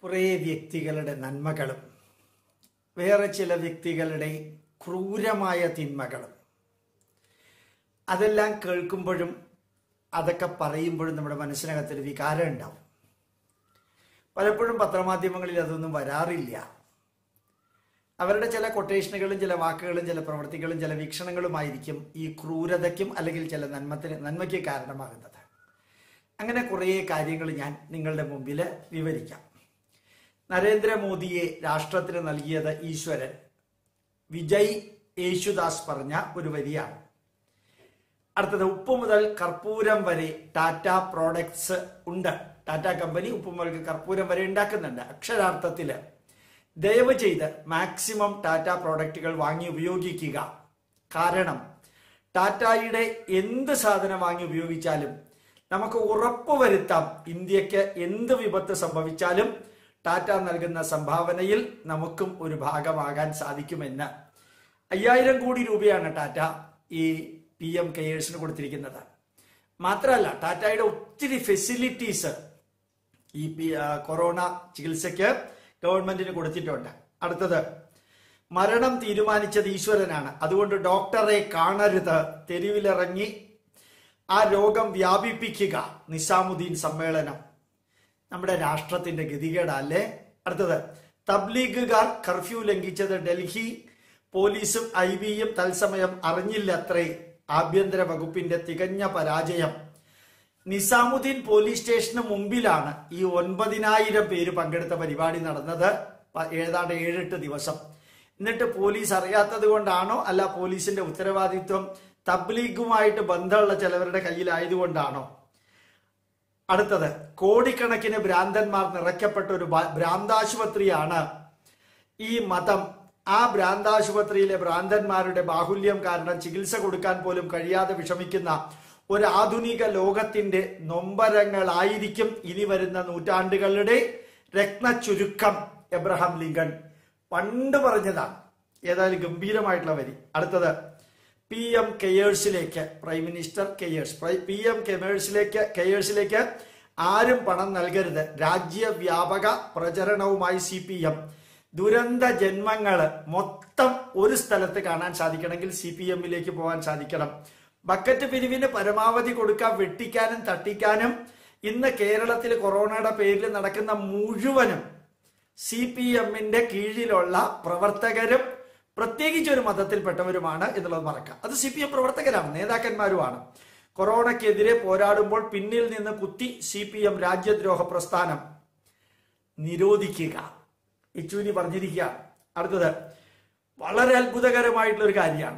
കുറേ വ്യക്തികളുടെ നന്മകളും വേറെ ചില വ്യക്തികളുടെ ക്രൂരമായ തിന്മകളും അതെല്ലാം കേൾക്കുമ്പോഴും അതൊക്കെ പറയുമ്പോഴും നമ്മുടെ മനസ്സിനകത്തൊരു വികാരം ഉണ്ടാവും പലപ്പോഴും പത്രമാധ്യമങ്ങളിൽ അതൊന്നും വരാറില്ല അവരുടെ ചില കൊട്ടേഷനുകളും ചില വാക്കുകളും ചില പ്രവൃത്തികളും ചില വീക്ഷണങ്ങളുമായിരിക്കും ഈ ക്രൂരതയ്ക്കും അല്ലെങ്കിൽ ചില നന്മത്തിന് നന്മയ്ക്ക് കാരണമാകുന്നത് അങ്ങനെ കുറേ കാര്യങ്ങൾ ഞാൻ നിങ്ങളുടെ മുമ്പിൽ വിവരിക്കാം നരേന്ദ്രമോദിയെ രാഷ്ട്രത്തിന് നൽകിയത് ഈശ്വരൻ വിജയ് യേശുദാസ് പറഞ്ഞ ഒരു വരിയാണ് അടുത്തത് ഉപ്പ് മുതൽ കർപ്പൂരം വരെ ടാറ്റ പ്രോഡക്ട്സ് ഉണ്ട് ടാറ്റ കമ്പനി ഉപ്പ് മുതൽ കർപ്പൂരം വരെ ഉണ്ടാക്കുന്നുണ്ട് അക്ഷരാർത്ഥത്തില് ദയവ് ചെയ്ത് മാക്സിമം ടാറ്റ പ്രോഡക്റ്റുകൾ വാങ്ങി ഉപയോഗിക്കുക കാരണം ടാറ്റയുടെ എന്ത് സാധനം വാങ്ങി ഉപയോഗിച്ചാലും നമുക്ക് ഉറപ്പ് വരുത്താം ഇന്ത്യക്ക് എന്ത് വിപത്ത് സംഭവിച്ചാലും ടാറ്റ നൽകുന്ന സംഭാവനയിൽ നമുക്കും ഒരു ഭാഗമാകാൻ സാധിക്കുമെന്ന് അയ്യായിരം കോടി രൂപയാണ് ടാറ്റ ഈ പി എം കെയേഴ്സിന് കൊടുത്തിരിക്കുന്നത് മാത്രമല്ല ടാറ്റയുടെ ഒത്തിരി ഫെസിലിറ്റീസ് ഈ പി ആ, കൊറോണ ചികിത്സയ്ക്ക് ഗവൺമെന്റിന് കൊടുത്തിട്ടുണ്ട് അടുത്തത് മരണം തീരുമാനിച്ചത് ഈശ്വരനാണ് അതുകൊണ്ട് ഡോക്ടറെ കാണരുത് തെരുവിലിറങ്ങി ആ രോഗം വ്യാപിപ്പിക്കുക നിസാമുദ്ദീൻ സമ്മേളനം നമ്മുടെ രാഷ്ട്രത്തിന്റെ ഗതികേടല്ലേ അടുത്തത് തബ്ലീഗുകാർ കർഫ്യൂ ലംഘിച്ചത് ഡൽഹി പോലീസും ഐ ബിയും തത്സമയം അറിഞ്ഞില്ലത്രേ ആഭ്യന്തര വകുപ്പിന്റെ തികഞ്ഞ പരാജയം നിസാമുദ്ദീൻ പോലീസ് സ്റ്റേഷന് മുമ്പിലാണ് ഈ ഒൻപതിനായിരം പേര് പങ്കെടുത്ത പരിപാടി നടന്നത് പ- ഏതാണ്ട് ഏഴെട്ട് ദിവസം എന്നിട്ട് പോലീസ് അറിയാത്തത് കൊണ്ടാണോ അല്ല പോലീസിന്റെ ഉത്തരവാദിത്വം തബ്ലീഗുമായിട്ട് ബന്ധമുള്ള ചിലവരുടെ കയ്യിലായതുകൊണ്ടാണോ അടുത്തത് കോടിക്കണക്കിന് ഭ്രാന്തന്മാർ നിറയ്ക്കപ്പെട്ട ഒരു ഭ- ഭ്രാന്താശുപത്രിയാണ് ഈ മതം ആ ഭ്രാന്താശുപത്രിയിലെ ഭ്രാന്തന്മാരുടെ ബാഹുല്യം കാരണം ചികിത്സ കൊടുക്കാൻ പോലും കഴിയാതെ വിഷമിക്കുന്ന ഒരു ആധുനിക ലോകത്തിന്റെ നൊമ്പരങ്ങളായിരിക്കും ഇനി വരുന്ന നൂറ്റാണ്ടുകളുടെ രത്നച്ചുരുക്കം എബ്രഹാം ലിങ്കൺ പണ്ട് പറഞ്ഞതാണ് ഏതായാലും ഗംഭീരമായിട്ടുള്ള വരി അടുത്തത് പി എം കെയേഴ്സിലേക്ക് prime minister cares P M കെമേഴ്സിലേക്ക് കെയേഴ്സിലേക്ക് ആരും പണം നൽകരുത് രാജ്യവ്യാപക പ്രചരണവുമായി സി പി എം ദുരന്ത ജന്മങ്ങള് മൊത്തം ഒരു സ്ഥലത്ത് കാണാൻ സാധിക്കണമെങ്കിൽ സി പി എമ്മിലേക്ക് പോകാൻ സാധിക്കണം ബക്കറ്റ് പിരിവിന് പരമാവധി കൊടുക്കാൻ വെട്ടിക്കാനും തട്ടിക്കാനും ഇന്ന് കേരളത്തിൽ കൊറോണയുടെ പേരിൽ നടക്കുന്ന മുഴുവനും സി പി എമ്മിന്റെ കീഴിലുള്ള പ്രവർത്തകരും പ്രത്യേകിച്ച് ഒരു മതത്തിൽപ്പെട്ടവരുമാണ് എന്നുള്ളത് മറക്കാം അത് സി പി എം പ്രവർത്തകരാണ് നേതാക്കന്മാരുമാണ് കൊറോണയ്ക്കെതിരെ പോരാടുമ്പോൾ പിന്നിൽ നിന്ന് കുത്തി സി പി എം രാജ്യദ്രോഹ പ്രസ്ഥാനം നിരോധിക്കുക യെച്ചൂരി പറഞ്ഞിരിക്കുകയാണ് അടുത്തത് വളരെ അത്ഭുതകരമായിട്ടുള്ള ഒരു കാര്യമാണ്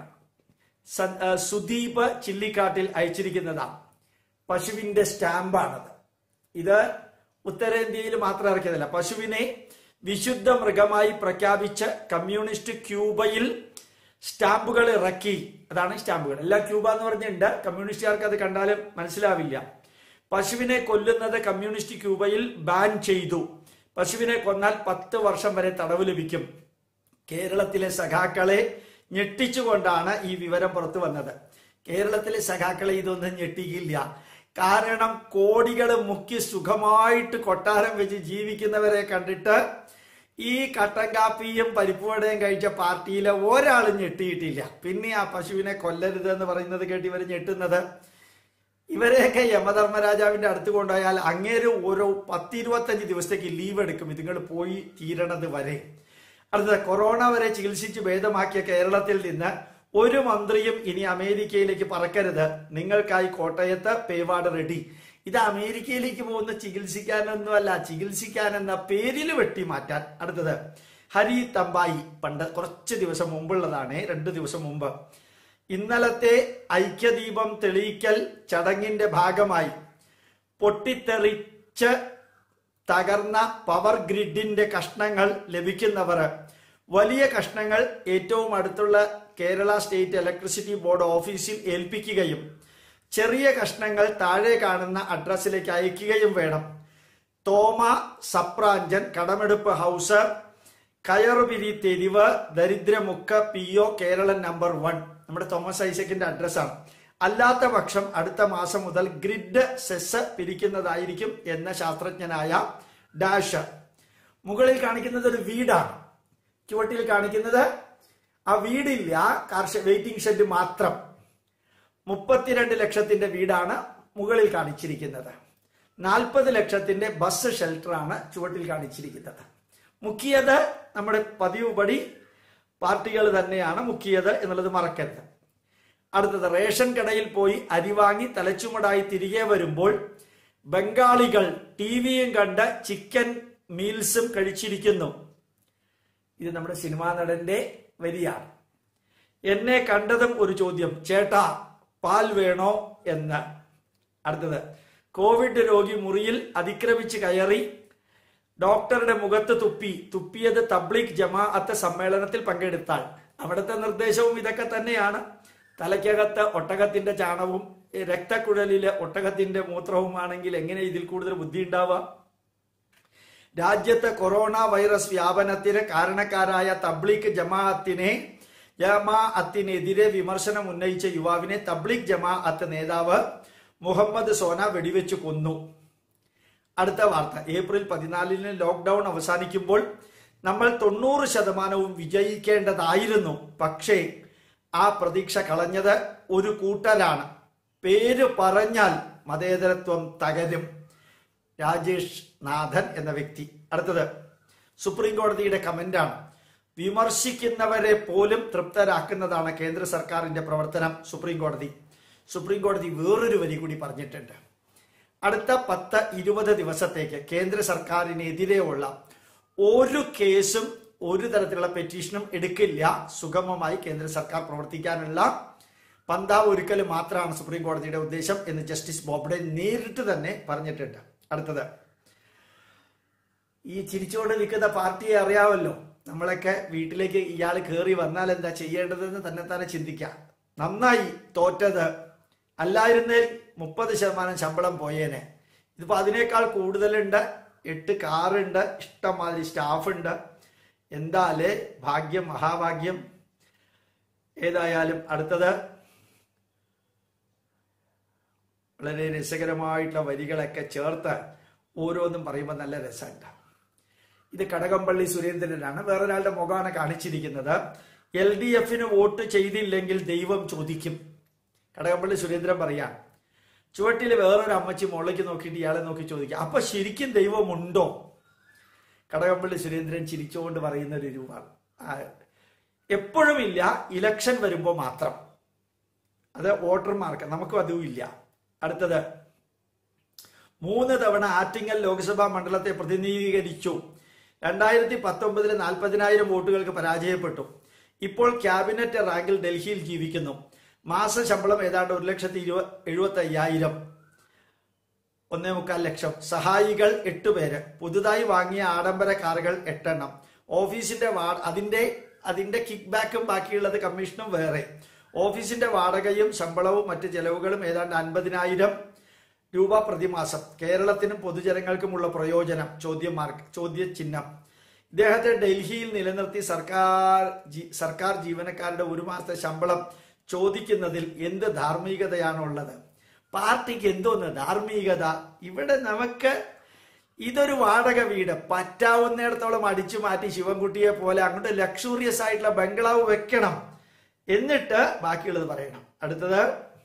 സ- ആ, സുദീപ് ചില്ലിക്കാട്ടിൽ അയച്ചിരിക്കുന്നതാണ് പശുവിന്റെ സ്റ്റാമ്പാണത് ഇത് ഉത്തരേന്ത്യയിൽ മാത്രം ഇറക്കിയതല്ല പശുവിനെ വിശുദ്ധ മൃഗമായി പ്രഖ്യാപിച്ച് കമ്മ്യൂണിസ്റ്റ് ക്യൂബയിൽ സ്റ്റാമ്പുകൾ ഇറക്കി അതാണ് സ്റ്റാമ്പുകൾ എല്ലാ ക്യൂബ എന്ന് പറഞ്ഞിട്ടുണ്ട് കമ്മ്യൂണിസ്റ്റുകാർക്ക് അത് കണ്ടാലും മനസ്സിലാവില്ല പശുവിനെ കൊല്ലുന്നത് കമ്മ്യൂണിസ്റ്റ് ക്യൂബയിൽ ബാൻ ചെയ്തു പശുവിനെ കൊന്നാൽ പത്ത് വർഷം വരെ തടവ് ലഭിക്കും കേരളത്തിലെ സഖാക്കളെ ഞെട്ടിച്ചുകൊണ്ടാണ് ഈ വിവരം പുറത്തു വന്നത് കേരളത്തിലെ സഖാക്കളെ ഇതൊന്നും ഞെട്ടിക്കില്ല കാരണം കോടികൾ മുക്കി സുഖമായിട്ട് കൊട്ടാരം വെച്ച് ജീവിക്കുന്നവരെ കണ്ടിട്ട് ഈ കട്ടൻ കാപ്പിയും പരിപ്പുവടയും കഴിച്ച പാർട്ടിയിലെ ഒരാളും ഞെട്ടിയിട്ടില്ല പിന്നെ ആ പശുവിനെ കൊല്ലരുത് എന്ന് പറയുന്നത് കേട്ട് ഇവർ ഞെട്ടുന്നത് ഇവരെയൊക്കെ യമധർമ്മരാജാവിന്റെ അടുത്ത് കൊണ്ടുപോയാൽ അങ്ങേര് ഓരോ പത്തിരുപത്തഞ്ച് ദിവസത്തേക്ക് ലീവ് എടുക്കും ഇതുങ്ങൾ പോയി തീരണത് വരെ അടുത്തത് കൊറോണ വരെ ചികിത്സിച്ച് ഭേദമാക്കിയ കേരളത്തിൽ നിന്ന് ഒരു മന്ത്രിയും ഇനി അമേരിക്കയിലേക്ക് പറക്കരുത് നിങ്ങൾക്കായി കോട്ടയത്ത് പേവാട് റെഡി ഇത് അമേരിക്കയിലേക്ക് പോകുന്ന ചികിത്സിക്കാനൊന്നുമല്ല ചികിത്സിക്കാനെന്ന പേരിൽ വെട്ടി മാറ്റാൻ അടുത്തത് ഹരി തമ്പായി പണ്ട് കുറച്ച് ദിവസം മുമ്പുള്ളതാണ് രണ്ട് ദിവസം മുമ്പ് ഇന്നലത്തെ ഐക്യദീപം തെളിയിക്കൽ ചടങ്ങിന്റെ ഭാഗമായി പൊട്ടിത്തെറിച്ച് തകർന്ന പവർ ഗ്രിഡിന്റെ കഷ്ണങ്ങൾ ലഭിക്കുന്നവർ വലിയ കഷ്ണങ്ങൾ ഏറ്റവും അടുത്തുള്ള കേരള സ്റ്റേറ്റ് ഇലക്ട്രിസിറ്റി ബോർഡ് ഓഫീസിൽ ഏൽപ്പിക്കുകയും ചെറിയ കഷ്ണങ്ങൾ താഴെ കാണുന്ന അഡ്രസ്സിലേക്ക് അയക്കുകയും വേണം തോമ സപ്രാഞ്ചൻ കടമെടുപ്പ് ഹൗസ് കയറുപിരി തെരുവ് ദരിദ്രമുക്ക് പി ഒ കേരളൻ നമ്പർ വൺ നമ്മുടെ തോമസ് ഐസക്കിന്റെ അഡ്രസ്സാണ് അല്ലാത്ത പക്ഷം അടുത്ത മാസം മുതൽ ഗ്രിഡ് സെസ് പിരിക്കുന്നതായിരിക്കും എന്ന ശാസ്ത്രജ്ഞനായ ഡാഷ് മുകളിൽ കാണിക്കുന്നത് ഒരു വീടാണ് ചുവട്ടിൽ കാണിക്കുന്നത് ആ വീടില്ല കാർഷിക വെയിറ്റിംഗ് ഷെഡ് മാത്രം മുപ്പത്തിരണ്ട് ലക്ഷത്തിന്റെ വീടാണ് മുകളിൽ കാണിച്ചിരിക്കുന്നത് നാൽപ്പത് ലക്ഷത്തിന്റെ ബസ് ഷെൽട്ടറാണ് ചുവട്ടിൽ കാണിച്ചിരിക്കുന്നത് മുക്കിയത് നമ്മുടെ പതിവ് പടി പാർട്ടികൾ തന്നെയാണ് മുക്കിയത് എന്നുള്ളത് മറക്കരുത് അടുത്തത് റേഷൻ കടയിൽ പോയി അരി വാങ്ങി തലച്ചുമടായി തിരികെ വരുമ്പോൾ ബംഗാളികൾ ടി വിയും കണ്ട് ചിക്കൻ മീൽസും കഴിച്ചിരിക്കുന്നു ഇത് നമ്മുടെ സിനിമാ നടന്റെ വരിയാണ് എന്നെ കണ്ടതും ഒരു ചോദ്യം ചേട്ടാ പാൽ വേണോ എന്ന് അടുത്തത് കോവിഡ് രോഗി മുറിയിൽ അതിക്രമിച്ച് കയറി ഡോക്ടറുടെ മുഖത്ത് തുപ്പി തുപ്പിയത് തബ്ലീഗ് ജമാഅത്ത് സമ്മേളനത്തിൽ പങ്കെടുത്താൽ അവിടുത്തെ നിർദ്ദേശവും ഇതൊക്കെ തന്നെയാണ് തലയ്ക്കകത്ത് ഒട്ടകത്തിന്റെ ചാണവും ഈ രക്തക്കുഴലിലെ ഒട്ടകത്തിന്റെ മൂത്രവുമാണെങ്കിൽ എങ്ങനെ ഇതിൽ കൂടുതൽ ബുദ്ധി ഉണ്ടാവാം രാജ്യത്തെ കൊറോണ വൈറസ് വ്യാപനത്തിന് കാരണക്കാരായ തബ്ലീഗ് ജമാഅത്തിനെ ജമാഅത്തിനെതിരെ വിമർശനം ഉന്നയിച്ച യുവാവിനെ തബ്ലീഗ് ജമാഅത്ത് നേതാവ് മുഹമ്മദ് സോന വെടിവെച്ച് കൊന്നു അടുത്ത വാർത്ത ഏപ്രിൽ പതിനാലിന് ലോക്ക്ഡൌൺ അവസാനിക്കുമ്പോൾ നമ്മൾ തൊണ്ണൂറ് ശതമാനവും വിജയിക്കേണ്ടതായിരുന്നു പക്ഷേ ആ പ്രതീക്ഷ കളഞ്ഞത് ഒരു കൂട്ടരാണ് പേര് പറഞ്ഞാൽ മതേതരത്വം തകരും രാജേഷ് നാഥൻ എന്ന വ്യക്തി അടുത്തത് സുപ്രീം കോടതിയുടെ കമന്റാണ് വിമർശിക്കുന്നവരെ പോലും തൃപ്തരാക്കുന്നതാണ് കേന്ദ്ര സർക്കാരിന്റെ പ്രവർത്തനം സുപ്രീം കോടതി സുപ്രീം കോടതി വേറൊരു വരി കൂടി പറഞ്ഞിട്ടുണ്ട് അടുത്ത പത്ത് ഇരുപത് ദിവസത്തേക്ക് കേന്ദ്ര സർക്കാരിനെതിരെയുള്ള ഒരു കേസും ഒരു തരത്തിലുള്ള പെറ്റീഷനും എടുക്കില്ല സുഗമമായി കേന്ദ്ര സർക്കാർ പ്രവർത്തിക്കാനുള്ള പന്താവ് ഒരുക്കൽ മാത്രമാണ് സുപ്രീം കോടതിയുടെ ഉദ്ദേശം എന്ന് ജസ്റ്റിസ് ബോബ്ഡെ നേരിട്ട് തന്നെ പറഞ്ഞിട്ടുണ്ട് അടുത്തത് ഈ ചിരിച്ചുകൊണ്ട് നിൽക്കുന്ന പാർട്ടിയെ അറിയാമല്ലോ നമ്മളൊക്കെ വീട്ടിലേക്ക് ഇയാൾ കയറി വന്നാൽ എന്താ ചെയ്യേണ്ടതെന്ന് തന്നെ തന്നെ ചിന്തിക്കാം നന്നായി തോറ്റത് അല്ലായിരുന്നേൽ മുപ്പത് ശതമാനം ശമ്പളം പോയേനെ ഇതിപ്പോ അതിനേക്കാൾ കൂടുതലുണ്ട് എട്ട് കാറുണ്ട് ഇഷ്ടംമാതിരി സ്റ്റാഫുണ്ട് എന്താലേ ഭാഗ്യം മഹാഭാഗ്യം ഏതായാലും അടുത്തത് വളരെ രസകരമായിട്ടുള്ള വരികളൊക്കെ ചേർത്ത് ഓരോന്നും പറയുമ്പോൾ നല്ല രസമുണ്ട് ഇത് കടകംപള്ളി സുരേന്ദ്രനാണ് വേറൊരാളുടെ മുഖമാണ് കാണിച്ചിരിക്കുന്നത് എൽ ഡി എഫിന് വോട്ട് ചെയ്തില്ലെങ്കിൽ ദൈവം ചോദിക്കും കടകംപള്ളി സുരേന്ദ്രൻ പറയാം ചുവട്ടിൽ വേറൊരു അമ്മച്ചി മുകളിലേക്ക് നോക്കിയിട്ട് ഇയാളെ നോക്കി ചോദിക്കുക അപ്പൊ ശരിക്കും ദൈവമുണ്ടോ കടകംപള്ളി സുരേന്ദ്രൻ ചിരിച്ചുകൊണ്ട് പറയുന്ന ഒരു രൂപമാണ് ആ, എപ്പോഴും ഇല്ല ഇലക്ഷൻ വരുമ്പോൾ മാത്രം അത് വോട്ടർമാർക്ക് നമുക്കും അതും ഇല്ല അടുത്തത് മൂന്ന് തവണ ആറ്റിങ്ങൽ ലോക്സഭാ മണ്ഡലത്തെ പ്രതിനിധീകരിച്ചു രണ്ടായിരത്തി പത്തൊമ്പതിൽ നാൽപ്പതിനായിരം വോട്ടുകൾക്ക് പരാജയപ്പെട്ടു ഇപ്പോൾ ക്യാബിനറ്റ് റാങ്കിൽ ഡൽഹിയിൽ ജീവിക്കുന്നു മാസ ശമ്പളം ഏതാണ്ട് ഒരു ലക്ഷത്തി ഇരുപ എഴുപത്തി അയ്യായിരം ഒന്നേ മുക്കാൽ ലക്ഷം സഹായികൾ എട്ട് പേര് പുതുതായി വാങ്ങിയ ആഡംബര കാറുകൾ എട്ടെണ്ണം ഓഫീസിന്റെ വാ അതിന്റെ അതിന്റെ കിക്ക് ബാക്കും ബാക്കിയുള്ളത് കമ്മീഷനും വേറെ ഓഫീസിന്റെ വാടകയും ശമ്പളവും മറ്റ് ചെലവുകളും ഏതാണ്ട് അൻപതിനായിരം രൂപ പ്രതിമാസം കേരളത്തിനും പൊതുജനങ്ങൾക്കുമുള്ള പ്രയോജനം ചോദ്യം മാർക്ക് ചോദ്യചിഹ്നം ഇദ്ദേഹത്തെ ഡൽഹിയിൽ നിലനിർത്തി സർക്കാർ ജി- സർക്കാർ ജീവനക്കാരുടെ ഒരു മാസത്തെ ശമ്പളം ചോദിക്കുന്നതിൽ എന്ത് ധാർമ്മികതയാണുള്ളത് പാർട്ടിക്ക് എന്തോന്ന് ധാർമ്മികത ഇവിടെ നമുക്ക് ഇതൊരു വാടക വീട് പറ്റാവുന്നിടത്തോളം അടിച്ചു മാറ്റി ശിവൻകുട്ടിയെ പോലെ അങ്ങോട്ട് ലക്ഷൂറിയസ് ആയിട്ടുള്ള ബംഗ്ലാവ് വെക്കണം എന്നിട്ട് ബാക്കിയുള്ളത് പറയണം അടുത്തത്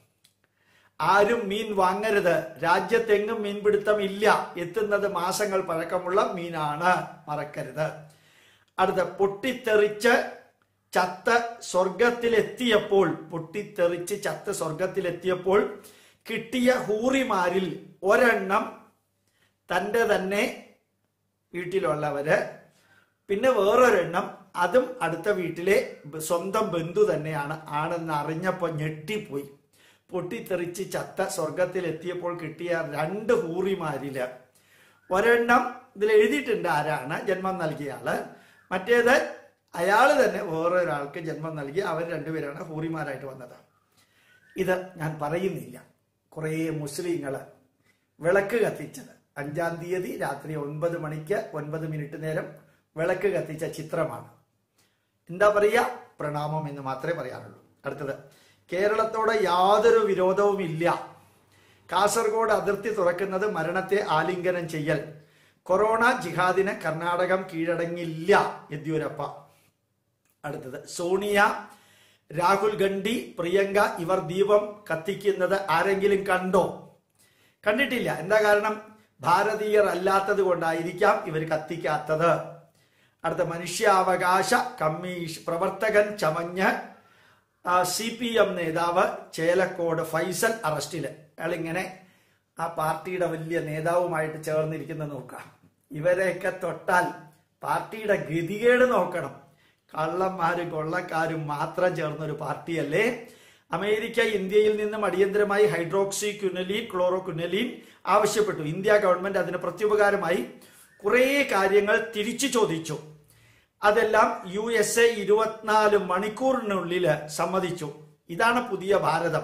ആരും മീൻ വാങ്ങരുത് രാജ്യത്തെങ്ങും മീൻപിടുത്തം ഇല്ല എത്തുന്നത് മാസങ്ങൾ പഴക്കമുള്ള മീനാണ് മറക്കരുത് അടുത്ത പൊട്ടിത്തെറിച്ച് ചത്ത സ്വർഗത്തിലെത്തിയപ്പോൾ പൊട്ടിത്തെറിച്ച് ചത്ത സ്വർഗത്തിലെത്തിയപ്പോൾ കിട്ടിയ ഹൂറിമാരിൽ ഒരെണ്ണം തൻ്റെ തന്നെ വീട്ടിലുള്ളവര് പിന്നെ വേറൊരെണ്ണം അതും അടുത്ത വീട്ടിലെ ബ- സ്വന്തം ബന്ധു തന്നെയാണ് ആണെന്ന് അറിഞ്ഞപ്പോൾ ഞെട്ടിപ്പോയി പൊട്ടിത്തെറിച്ച് ചത്ത സ്വർഗത്തിലെത്തിയപ്പോൾ കിട്ടിയ രണ്ട് ഹൂറിമാരില് ഒരെണ്ണം ഇതിൽ എഴുതിയിട്ടുണ്ട് ആരാണ് ജന്മം നൽകിയ ആള് മറ്റേത് അയാൾ തന്നെ വേറൊരാൾക്ക് ജന്മം നൽകി അവർ രണ്ടുപേരാണ് ഹൂറിമാരായിട്ട് വന്നത് ഇത് ഞാൻ പറയുന്നില്ല കുറേ മുസ്ലിങ്ങള് വിളക്ക് കത്തിച്ചത് അഞ്ചാം തീയതി രാത്രി ഒൻപത് മണിക്ക് ഒൻപത് മിനിറ്റ് നേരം വിളക്ക് കത്തിച്ച ചിത്രമാണ് എന്താ പറയുക പ്രണാമം എന്ന് മാത്രമേ പറയാറുള്ളൂ അടുത്തത് കേരളത്തോട് യാതൊരു വിരോധവും ഇല്ല കാസർഗോഡ് അതിർത്തി തുറക്കുന്നത് മരണത്തെ ആലിംഗനം ചെയ്യൽ കൊറോണ ജിഹാദിന് കർണാടകം കീഴടങ്ങില്ല യെദ്യൂരപ്പ അടുത്തത് സോണിയ രാഹുൽ ഗാന്ധി പ്രിയങ്ക ഇവർ ദീപം കത്തിക്കുന്നത് ആരെങ്കിലും കണ്ടോ കണ്ടിട്ടില്ല എന്താ കാരണം ഭാരതീയർ അല്ലാത്തത് കൊണ്ടായിരിക്കാം ഇവർ കത്തിക്കാത്തത് അടുത്ത മനുഷ്യാവകാശ കമ്മീഷൻ പ്രവർത്തകൻ ചമഞ്ഞ് സി പി എം നേതാവ് ചേലക്കോട് ഫൈസൽ അറസ്റ്റില് അയാളിങ്ങനെ ആ പാർട്ടിയുടെ വലിയ നേതാവുമായിട്ട് ചേർന്നിരിക്കുന്ന നോക്കാം ഇവരെയൊക്കെ തൊട്ടാൽ പാർട്ടിയുടെ ഗതികേട് നോക്കണം കള്ളന്മാരും കൊള്ളക്കാരും മാത്രം ചേർന്നൊരു പാർട്ടിയല്ലേ അമേരിക്ക ഇന്ത്യയിൽ നിന്നും അടിയന്തരമായി ഹൈഡ്രോക്സി ക്യുനലീൻ ക്ലോറോ ക്യുനലീൻ ആവശ്യപ്പെട്ടു ഇന്ത്യ ഗവൺമെന്റ് അതിന് പ്രത്യുപകാരമായി കുറേ കാര്യങ്ങൾ തിരിച്ചു ചോദിച്ചു അതെല്ലാം യു എസ് എ ഇരുപത്തിനാല് മണിക്കൂറിനുള്ളിൽ സമ്മതിച്ചു ഇതാണ് പുതിയ ഭാരതം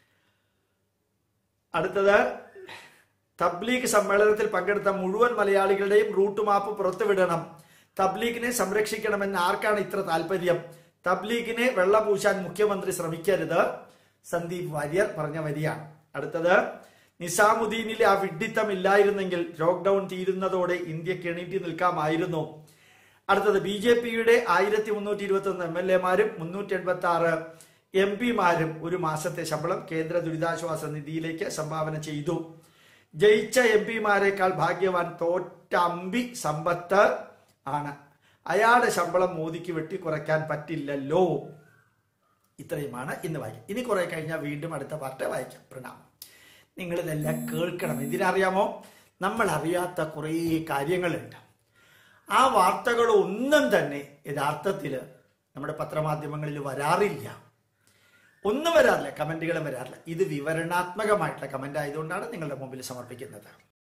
അടുത്തത് തബ്ലീഗ് സമ്മേളനത്തിൽ പങ്കെടുത്ത മുഴുവൻ മലയാളികളുടെയും റൂട്ട് മാപ്പ് പുറത്തുവിടണം തബ്ലീഗിനെ സംരക്ഷിക്കണമെന്ന് ആർക്കാണ് ഇത്ര താല്പര്യം തബ്ലീഗിനെ വെള്ളപൂശാൻ മുഖ്യമന്ത്രി ശ്രമിക്കരുത് സന്ദീപ് വാര്യർ പറഞ്ഞ വരിയാണ് അടുത്തത് നിസാമുദ്ദീനിലെ ആ വിഡ്ഢിത്തം ഇല്ലായിരുന്നെങ്കിൽ ലോക്ക്ഡൌൺ തീരുന്നതോടെ ഇന്ത്യക്ക് എണീറ്റി നിൽക്കാമായിരുന്നു അടുത്തത് ബി ജെ പിയുടെ ആയിരത്തി മുന്നൂറ്റി ഇരുപത്തി ഒന്ന് എം എൽ എമാരും മുന്നൂറ്റി എൺപത്തി ആറ് എം പിമാരും ഒരു മാസത്തെ ശമ്പളം കേന്ദ്ര ദുരിതാശ്വാസ നിധിയിലേക്ക് സംഭാവന ചെയ്തു ജയിച്ച എം പിമാരെക്കാൾ ഭാഗ്യവാൻ തോറ്റ അമ്പി സമ്പത്ത് ആണ് അയാളുടെ ശമ്പളം മോദിക്ക് വെട്ടിക്കുറയ്ക്കാൻ പറ്റില്ലല്ലോ ഇത്രയുമാണ് ഇന്ന് വായിക്കാം ഇനി കുറെ കഴിഞ്ഞാൽ വീണ്ടും അടുത്ത പാർട്ട് വായിക്കാം പ്രണാമം നിങ്ങൾ ഇതെല്ലാം കേൾക്കണം എന്തിനറിയാമോ നമ്മൾ അറിയാത്ത കുറേ കാര്യങ്ങളുണ്ട് ആ വാർത്തകളൊന്നും തന്നെ യഥാർത്ഥത്തിൽ നമ്മുടെ പത്രമാധ്യമങ്ങളിൽ വരാറില്ല ഒന്നും വരാറില്ല കമന്റുകളും വരാറില്ല ഇത് വിവരണാത്മകമായിട്ടുള്ള കമന്റ് ആയതുകൊണ്ടാണ് നിങ്ങളുടെ മുമ്പിൽ സമർപ്പിക്കുന്നത്